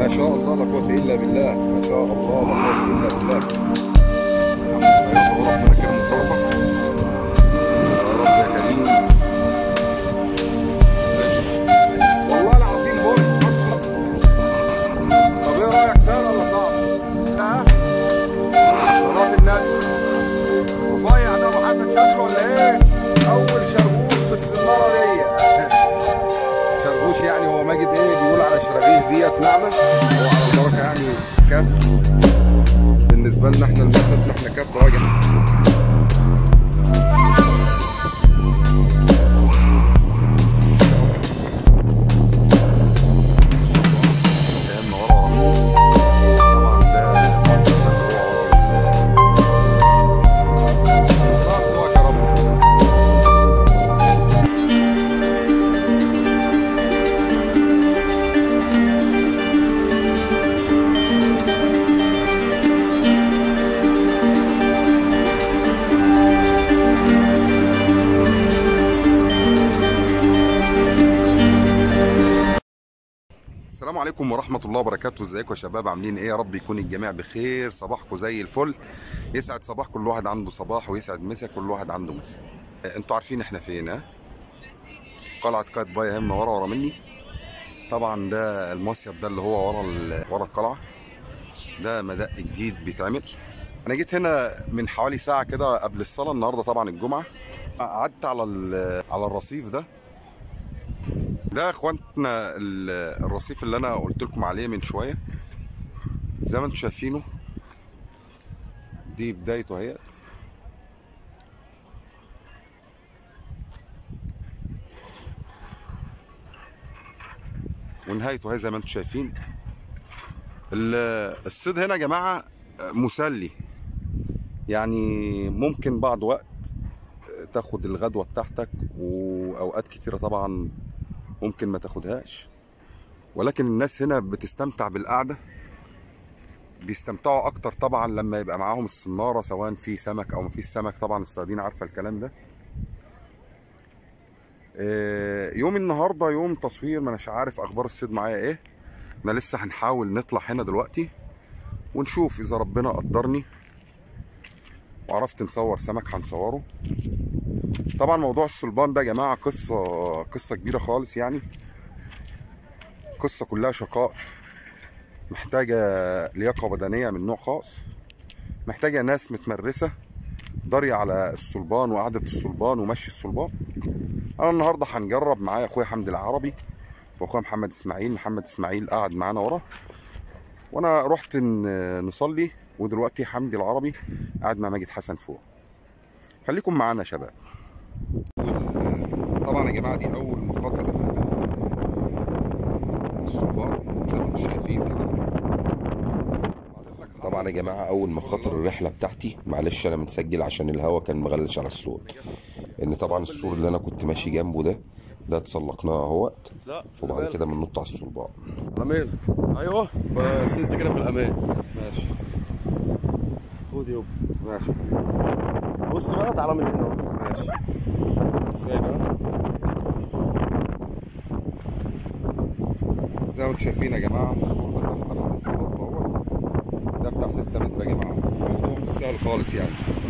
ما شاء الله لا قوة إلا بالله ما شاء الله لا قوة إلا بالله ربنا كريم وكرمك يا رب يا كريم والله العظيم بص أقسم طب إيه رأيك سهل ولا صعب؟ ها؟ صلاة النبي رفيع ده أبو حسن شكله ولا إيه؟ أول شربوش بالسنارة دي شربوش يعني هو ماجد ايه بيقول على الشراغيش ديت نعمه هو على البركه يعني كف بالنسبه لنا احنا المسات احنا كف راجع كأن ورا طبعا ده مصر ده اللي هو ورا الله يرزقك يا رب السلام عليكم ورحمة الله وبركاته ازيكم يا شباب عاملين ايه يا رب يكون الجميع بخير صباحكم زي الفل يسعد صباح كل واحد عنده صباح ويسعد مسا كل واحد عنده مسا آه، انتوا عارفين احنا فين ها قلعة قايتباي اهي منورة ورا مني طبعا ده المصيف ده اللي هو ورا ال- ورا القلعة ده مدق جديد بيتعمل انا جيت هنا من حوالي ساعة كده قبل الصلاة النهاردة طبعا الجمعة قعدت على ال- على الرصيف ده ده يا اخواننا ال- الرصيف اللي انا قلت لكم عليه من شويه زي ما انتم شايفينه دي بدايته اهيت ونهايته اهي زي ما انتم شايفين ال- الصيد هنا يا جماعه مسلي يعني ممكن بعض وقت تاخد الغدوه بتاعتك واوقات كتيره طبعا ممكن ما تاخدهاش ولكن الناس هنا بتستمتع بالقعده بيستمتعوا اكتر طبعا لما يبقى معاهم الصناره سواء في سمك او ما فيش سمك طبعا الصيادين عارفه الكلام ده آه، يوم النهارده يوم تصوير ما اناش عارف اخبار الصيد معايا ايه احنا لسه هنحاول نطلع هنا دلوقتي ونشوف اذا ربنا قدرني وعرفت نصور سمك هنصوره طبعا موضوع الصلبان ده يا جماعه قصه قصه كبيره خالص يعني قصه كلها شقاء محتاجه لياقه بدنيه من نوع خاص محتاجه ناس متمرسه ضاريه على الصلبان وقعده الصلبان ومشي الصلبان انا النهارده هنجرب معايا اخويا حمدي العربي واخويا محمد اسماعيل محمد اسماعيل قاعد معانا ورا وانا رحت ن- نصلي ودلوقتي حمدي العربي قاعد مع ماجد حسن فوق خليكم معانا يا شباب طبعا يا جماعه دي اول مخاطر الصبار زي ما انتم شايفين كده طبعا يا جماعه اول ما خاطر الرحله بتاعتي معلش انا متسجل عشان الهوا كان مغلش على الصوت ان طبعا السور اللي انا كنت ماشي جنبه ده ده اتسلقناه اهوت لا وبعد كده بننط على الصلبان امان ايوه بس انت كده في الامان ماشي خد يابا ماشي بص بقى تعالى من هنا ماشي ازاي بقى زي ما انتم شايفين يا جماعه السور ده تحت انا لسه بطور ده بتاع 6 متر يا جماعه الموضوع مش سهل خالص يعني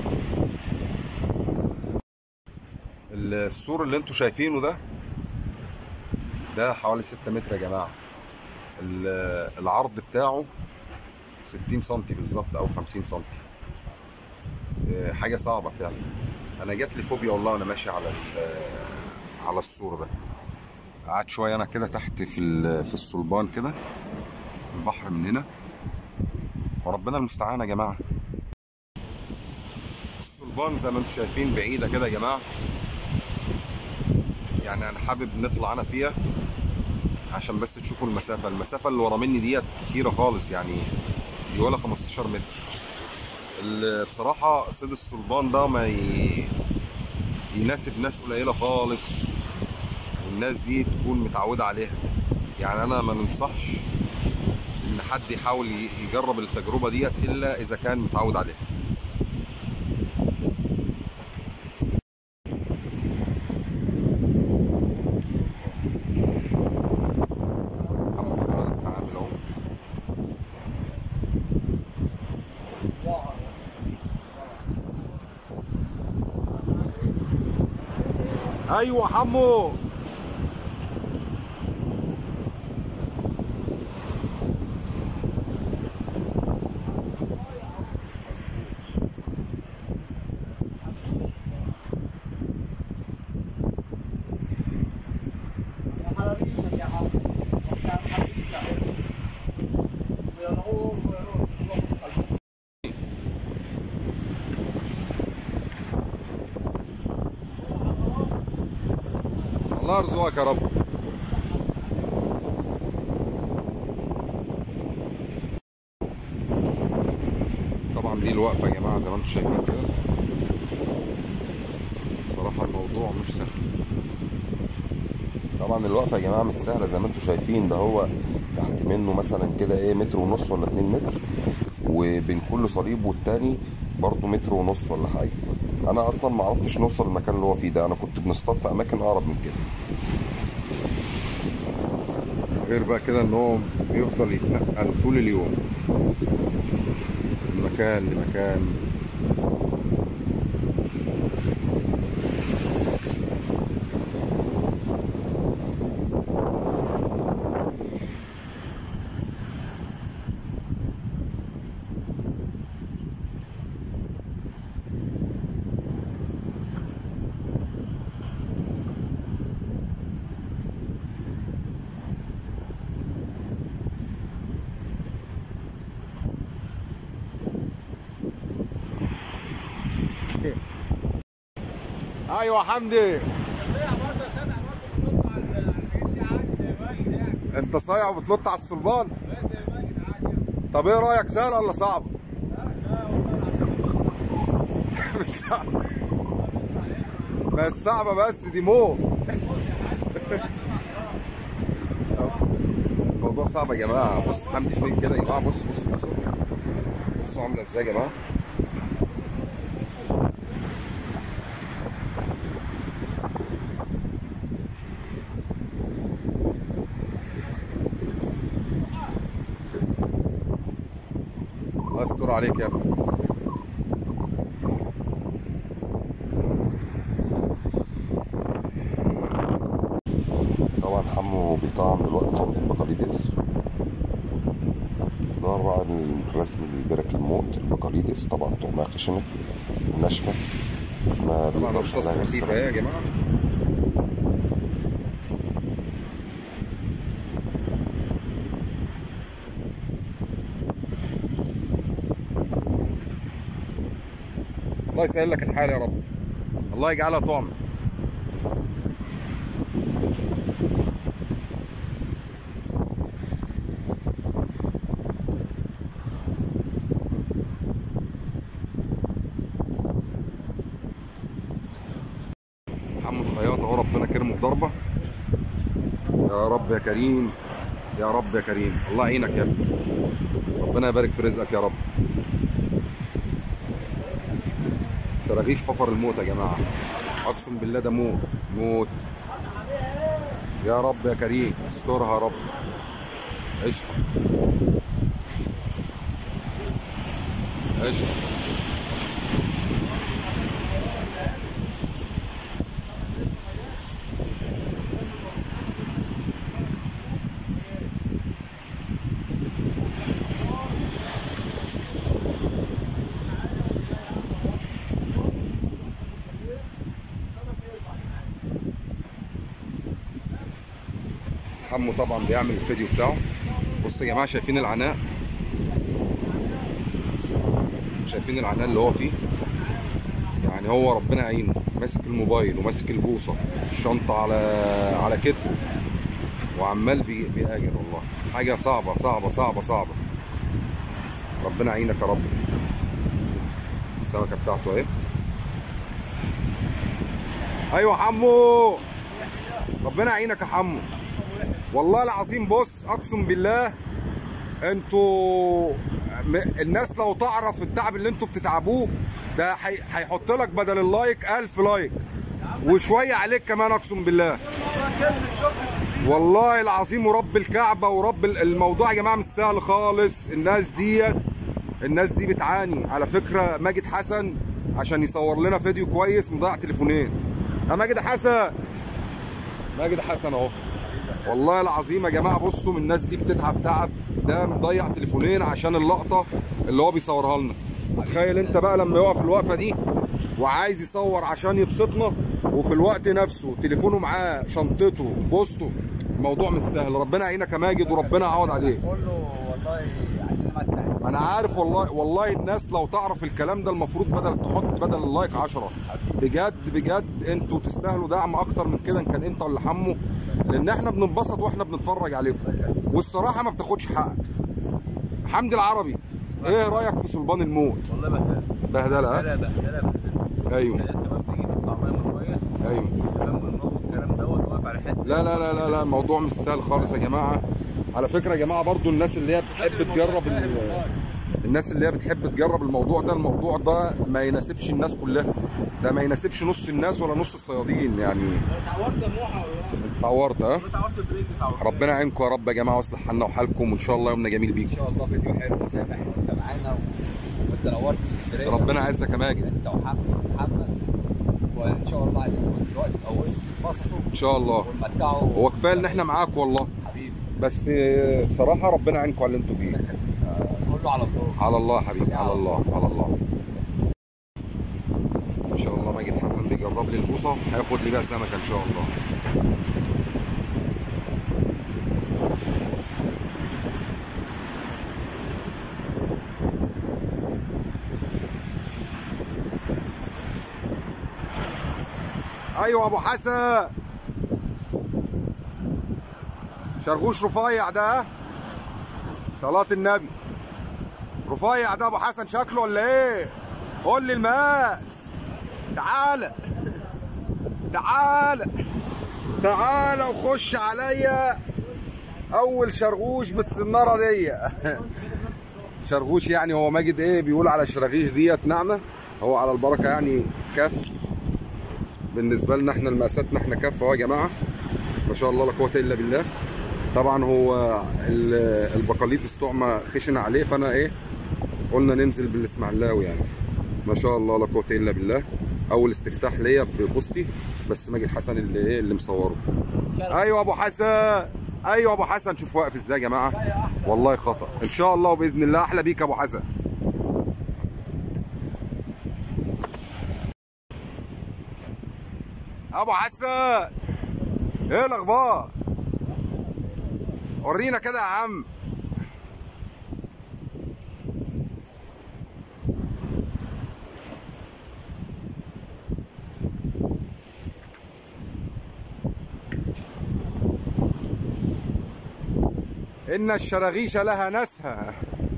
السور اللي انتم شايفينه ده ده حوالي 6 متر يا جماعه ال- العرض بتاعه 60 سم بالظبط او 50 سم إيه، حاجه صعبه فعلا انا جات لي فوبيا والله وانا ماشي على ال- على السور ده قعدت شويه انا كده تحت في ال- في الصلبان كده البحر من هنا وربنا المستعان يا جماعه الصلبان زي ما انتم شايفين بعيده كده يا جماعه يعني انا حابب نطلع انا فيها عشان بس تشوفوا المسافه المسافه اللي ورا مني ديت كتيره خالص يعني دي ولا 15 متر ال- بصراحه صيد الصلبان ده ما ي... يناسب ناس قليله خالص والناس دي تكون متعوده عليها يعني انا ما ننصحش ان حد يحاول ي- يجرب التجربه ديت الا اذا كان متعود عليها محمد فؤاد عامل اهو ايوه حمو الله يرزقك يا رب طبعا دي الوقفه يا جماعه زي ما انتم شايفين كده صراحه الموضوع مش سهل طبعا الوقفه يا جماعه مش سهله زي ما انتم شايفين ده هو تحت منه مثلا كده ايه متر ونص ولا اتنين متر وبين كل صليب والتاني برضه متر ونص ولا حاجه انا اصلا ما عرفتش نوصل المكان اللي هو فيه ده انا كنت بنصطاد في اماكن اقرب من كده غير بقى كده ان هو بيفضل يتنقل طول اليوم من مكان لمكان ايوه حمدي انت صايع وبتنط على الصلبان طب ايه رايك سهل ولا صعب ما الصعبه بس دي موت الموضوع صعب يا جماعه بص حمدي فين كده يا جماعه بص بص بص بصوا عامله ازاي يا جماعه الله يستر عليك يا ابني طبعا حمو بيطعم دلوقتي طعم البقاليدس ده الراعي الرسمي للبرك الموت البقاليدس طبعا طعمها خشنة وناشفة ما طبعا بيقدرش رصاص عليها غير خفيفه السمك. ايه يا جماعه الله يسهل لك الحال يا رب الله يجعلها طعم محمد خياط اهو ربنا كرمه بضربه يا رب يا كريم يا رب يا كريم الله يعينك يا ابني ربنا يبارك في رزقك يا رب شراغيش حفر الموت يا جماعه اقسم بالله ده موت موت يا رب يا كريم استرها يا رب قشطه قشطه حمو طبعا بيعمل الفيديو بتاعه بصوا يا جماعه شايفين العناء شايفين العناء اللي هو فيه يعني هو ربنا يعينه ماسك الموبايل وماسك البوصه الشنطه على على كتفه وعمال بي... بيهاجر والله حاجه صعبه صعبه صعبه صعبه ربنا يعينك يا رب السمكه بتاعته اهي ايوه حمو ربنا يعينك يا حمو والله العظيم بص اقسم بالله انتوا م- الناس لو تعرف التعب اللي انتوا بتتعبوه ده هي- هيحط لك بدل اللايك ألف لايك وشويه عليك كمان اقسم بالله والله العظيم ورب الكعبه ورب ال- الموضوع يا جماعه مش سهل خالص الناس ديت الناس دي بتعاني على فكره ماجد حسن عشان يصور لنا فيديو كويس مضيع تليفونين يا ماجد حسن ماجد حسن اهو والله العظيم يا جماعه بصوا من الناس دي بتتعب تعب ده مضيع تليفونين عشان اللقطه اللي هو بيصورها لنا تخيل انت بقى لما يقف الوقفه دي وعايز يصور عشان يبسطنا وفي الوقت نفسه تليفونه معاه شنطته بوسته الموضوع مش سهل ربنا يعينك يا ماجد وربنا يعوض عليك كله والله عايزين نمتع انا عارف والله والله الناس لو تعرف الكلام ده المفروض بدل تحط بدل اللايك 10 بجد بجد انتوا تستاهلوا دعم اكتر من كده ان كان انت ولا حمو لان احنا بننبسط واحنا بنتفرج عليكم والصراحه ما بتاخدش حقك حمدي العربي ايه رايك في صلبان الموت والله بهدله بهدله ها بهدله بهدله بهدله ايوه كمان بتيجي بطعميه مرويه ايوه تمام والنار والكلام دوت واقف على حته لا لا لا لا لا الموضوع مش سهل خالص يا جماعه على فكره يا جماعه برضو الناس اللي هي بتحب تجرب ال- الناس اللي هي بتحب تجرب الموضوع ده الموضوع ده ما يناسبش الناس كلها ده ما يناسبش نص الناس ولا نص الصيادين يعني اتعورت يا موحى اتعورت ها اتعورت برجلي اتعورت ربنا يعينكم يا رب يا جماعه ويصلح حالنا وحالكم وان شاء الله يومنا جميل بيك ان شاء الله فيديو حلو سامح وانت معانا و- وانت نورت اسكندريه ربنا يعزك يا ماجد انت وحمد ومحمد وان شاء الله عايزينكم دلوقتي تقوسوا تتبسطوا ان شاء الله وتمتعوا هو كفايه ان احنا معاك والله حبيبي بس آه، بصراحه ربنا يعينكم على اللي انتوا فيه آه، كله على الله على الله يا حبيبي على الله على الله ان شاء الله ماجد حسن بيجرب لي البوصه هياخد لي بقى سمكه ان شاء الله ايوه ابو حسن شرغوش رفيع ده ها؟ صلاة النبي رفيع ده ابو حسن شكله ولا ايه قول لي المقاس تعالى تعالى تعالى وخش عليا اول شرغوش بالسناره دي شرغوش يعني هو ماجد ايه بيقول على الشراغيش ديت نعمه هو على البركه يعني كف بالنسبه لنا احنا المقاساتنا احنا كف اهو يا جماعه ما شاء الله لا قوه الا بالله طبعا هو ال- البقاليط استعمى خشن عليه فانا ايه قلنا ننزل بالاسماعيلاوي يعني ما شاء الله لا قوه الا بالله اول استفتاح ليا ببوستي بس ماجد حسن اللي ايه اللي مصوره ايوه ابو حسن ايوه ابو حسن شوف واقف ازاي يا جماعه والله خطا ان شاء الله وباذن الله احلى بيك يا ابو حسن ابو حسن ايه الاخبار ورينا كده يا عم إن الشراغيش لها ناسها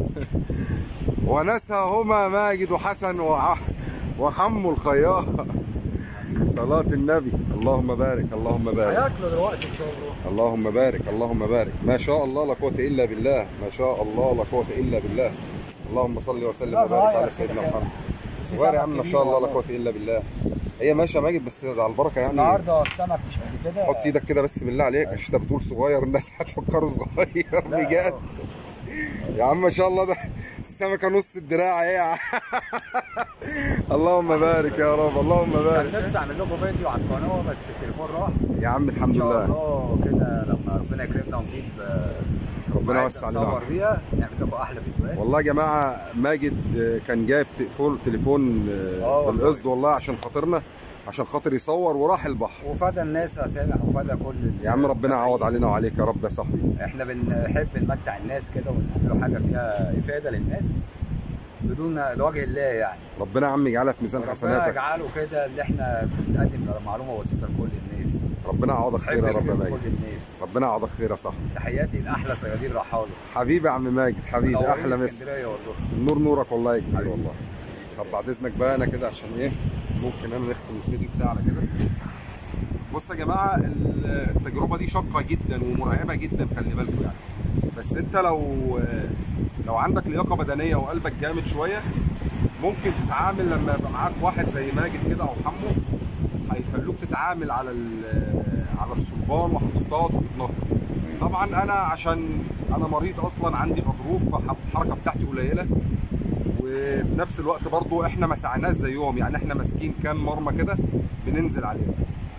وناسها هما ماجد وحسن وع- وحمو الخياط صلاة النبي اللهم بارك اللهم بارك هياكلوا دلوقتي ان شاء الله اللهم بارك اللهم بارك ما شاء الله لا قوة إلا بالله ما شاء الله لا قوة إلا بالله اللهم صل وسلم لا وبارك على صغير سيدنا كده محمد في صغير يا سمك عم ما كبير شاء الله لا والله. قوة إلا بالله هي ماشية يا ماجد بس ده على البركة يعني النهارده السمك مش قد كده حط ايدك كده بس بالله عليك عشان انت بتقول صغير الناس هتفكره صغير لا، بجد يا عم ما شاء الله ده السمكه نص الدراع ايه يا عم اللهم بارك يا رب اللهم كان بارك نفسي اعمل لكم فيديو على القناه بس التليفون راح يا عم الحمد ان شاء لله الله كده لما ربنا يكرمنا ونجيب آه، ربنا معدة يوسع علينا نصور بيها نعمل لكم احلى فيديوهات والله يا جماعه ماجد كان جايب تليفون تليفون آه والله. بالقصد والله عشان خاطرنا عشان خاطر يصور وراح البحر وفادى الناس يا سامح وفادى كل ال- يا عم ربنا يعوض علينا وعليك يا رب يا صاحبي احنا بنحب نمتع الناس كده ونعملوا حاجه فيها افاده للناس بدون لوجه الله يعني ربنا يا عم يجعلها في ميزان ربنا حسناتك يجعله كده اللي احنا بنقدم معلومه بسيطه لكل الناس ربنا يعوضك خير يا رب يا نحب ماجد كل الناس ربنا يعوضك خير يا صاحبي تحياتي لاحلى صيادين رحاله حبيبي يا عم ماجد حبيبي منورين احلى مسا اسكندريه والله نور نورك والله يا كبير والله طب بعد اذنك بقى انا كده عشان ايه ممكن انا نختم الفيديو بتاعنا كده بص يا جماعه ال- التجربه دي شاقه جدا ومرعبه جدا خلي بالكم يعني بس انت لو لو عندك لياقه بدنيه وقلبك جامد شويه ممكن تتعامل لما يبقى معاك واحد زي ماجد كده او حمو هيخلوك تتعامل على ال- على الصلبان وهتصطاد وتتنطط طبعا انا عشان انا مريض اصلا عندي غضروف فالحركه بتاعتي قليله وفي نفس الوقت برضو احنا ما سعناش زيهم يعني احنا ماسكين كام مرمى كده بننزل عليهم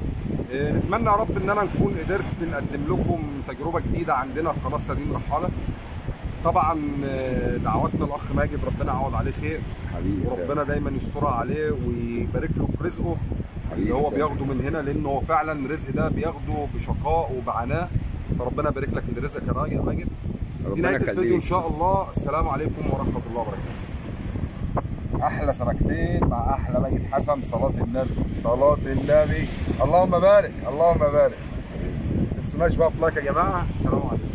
آه، نتمنى يا رب ان انا نكون قدرت نقدم لكم تجربه جديده عندنا في قناه سردين رحاله طبعا آه، دعواتنا الاخ ماجد ربنا يعوض عليه خير حبيبي وربنا دايما يسترها عليه ويبارك له في رزقه اللي هو سامي. بياخده من هنا لان هو فعلا الرزق ده بياخده بشقاء وبعناء فربنا يبارك لك في رزقك يا راجل يا ماجد دي ربنا نهايه الفيديو ان يخليك شاء الله السلام عليكم ورحمه الله وبركاته احلى سمكتين مع احلى ماجد حسن صلاه النبي صلاه النبي اللهم بارك اللهم بارك ما تنسوناش بقى في لايك يا جماعه السلام عليكم